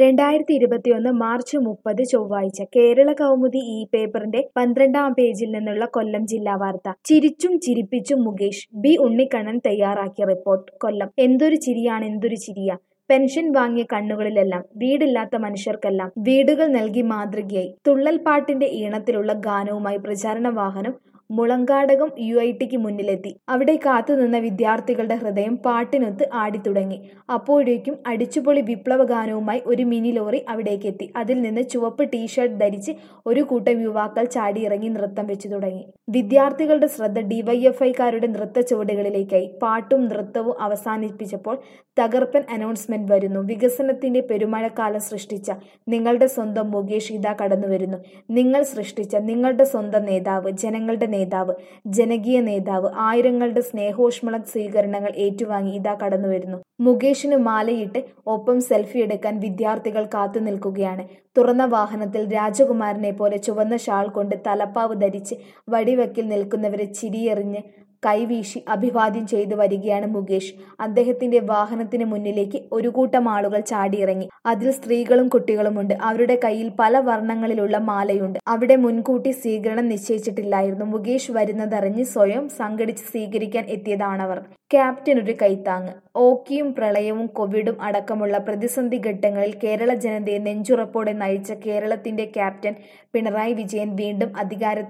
രണ്ടായിരത്തി ഇരുപത്തിയൊന്ന് മാർച്ച് മുപ്പത് ചൊവ്വാഴ്ച കേരള കൗമുദി ഈ പേപ്പറിന്റെ പന്ത്രണ്ടാം പേജിൽ നിന്നുള്ള കൊല്ലം ജില്ലാ വാർത്ത ചിരിച്ചും ചിരിപ്പിച്ചും മുകേഷ് ബി ഉണ്ണിക്കണ്ണൻ തയ്യാറാക്കിയ റിപ്പോർട്ട് കൊല്ലം എന്തൊരു ചിരിയാണ് എന്തൊരു ചിരിയാ പെൻഷൻ വാങ്ങിയ കണ്ണുകളിലെല്ലാം വീടില്ലാത്ത മനുഷ്യർക്കെല്ലാം വീടുകൾ നൽകി മാതൃകയായി തുള്ളൽ പാട്ടിന്റെ ഈണത്തിലുള്ള ഗാനവുമായി പ്രചാരണ വാഹനം മുളങ്കാടകം യു ഐ ടിക്ക് മുന്നിലെത്തി അവിടെ കാത്തുനിന്ന വിദ്യാർത്ഥികളുടെ ഹൃദയം പാട്ടിനൊത്ത് ആടിത്തുടങ്ങി അപ്പോഴേക്കും അടിച്ചുപൊളി വിപ്ലവ ഗാനവുമായി ഒരു മിനി ലോറി അവിടേക്ക് എത്തി അതിൽ നിന്ന് ചുവപ്പ് ടീഷർട്ട് ധരിച്ച് ഒരു കൂട്ടം യുവാക്കൾ ചാടിയിറങ്ങി നൃത്തം വെച്ചു തുടങ്ങി വിദ്യാർത്ഥികളുടെ ശ്രദ്ധ ഡിവൈഎഫ്ഐക്കാരുടെ നൃത്ത ചുവടുകളിലേക്കായി പാട്ടും നൃത്തവും അവസാനിപ്പിച്ചപ്പോൾ തകർപ്പൻ അനൗൺസ്മെന്റ് വരുന്നു വികസനത്തിന്റെ പെരുമഴക്കാലം സൃഷ്ടിച്ച നിങ്ങളുടെ സ്വന്തം മുകേഷ് ഇതാ കടന്നു വരുന്നു നിങ്ങൾ സൃഷ്ടിച്ച നിങ്ങളുടെ സ്വന്തം നേതാവ് ജനങ്ങളുടെ നേതാവ് ജനകീയ നേതാവ് ആയിരങ്ങളുടെ സ്നേഹോഷ്മള സ്വീകരണങ്ങൾ ഏറ്റുവാങ്ങി ഇതാ കടന്നു വരുന്നു മുകേഷിന് മാലയിട്ട് ഒപ്പം സെൽഫി എടുക്കാൻ വിദ്യാർത്ഥികൾ കാത്തു നിൽക്കുകയാണ് തുറന്ന വാഹനത്തിൽ രാജകുമാരനെ പോലെ ചുവന്ന ഷാൾ കൊണ്ട് തലപ്പാവ് ധരിച്ച് വടിവെക്കിൽ നിൽക്കുന്നവരെ ചിരിയെറിഞ്ഞ് കൈവീശി അഭിവാദ്യം ചെയ്തു വരികയാണ് മുകേഷ് അദ്ദേഹത്തിന്റെ വാഹനത്തിന് മുന്നിലേക്ക് ഒരു കൂട്ടം ആളുകൾ ചാടിയിറങ്ങി അതിൽ സ്ത്രീകളും കുട്ടികളുമുണ്ട് അവരുടെ കയ്യിൽ പല വർണ്ണങ്ങളിലുള്ള മാലയുണ്ട് അവിടെ മുൻകൂട്ടി സ്വീകരണം നിശ്ചയിച്ചിട്ടില്ലായിരുന്നു മുകേഷ് വരുന്നതറിഞ്ഞ് സ്വയം സംഘടിച്ച് സ്വീകരിക്കാൻ എത്തിയതാണവർ ക്യാപ്റ്റൻ ഒരു കൈത്താങ് ഓക്കിയും പ്രളയവും കോവിഡും അടക്കമുള്ള പ്രതിസന്ധി ഘട്ടങ്ങളിൽ കേരള ജനതയെ നെഞ്ചുറപ്പോടെ നയിച്ച കേരളത്തിന്റെ ക്യാപ്റ്റൻ പിണറായി വിജയൻ വീണ്ടും അധികാരത്തിൽ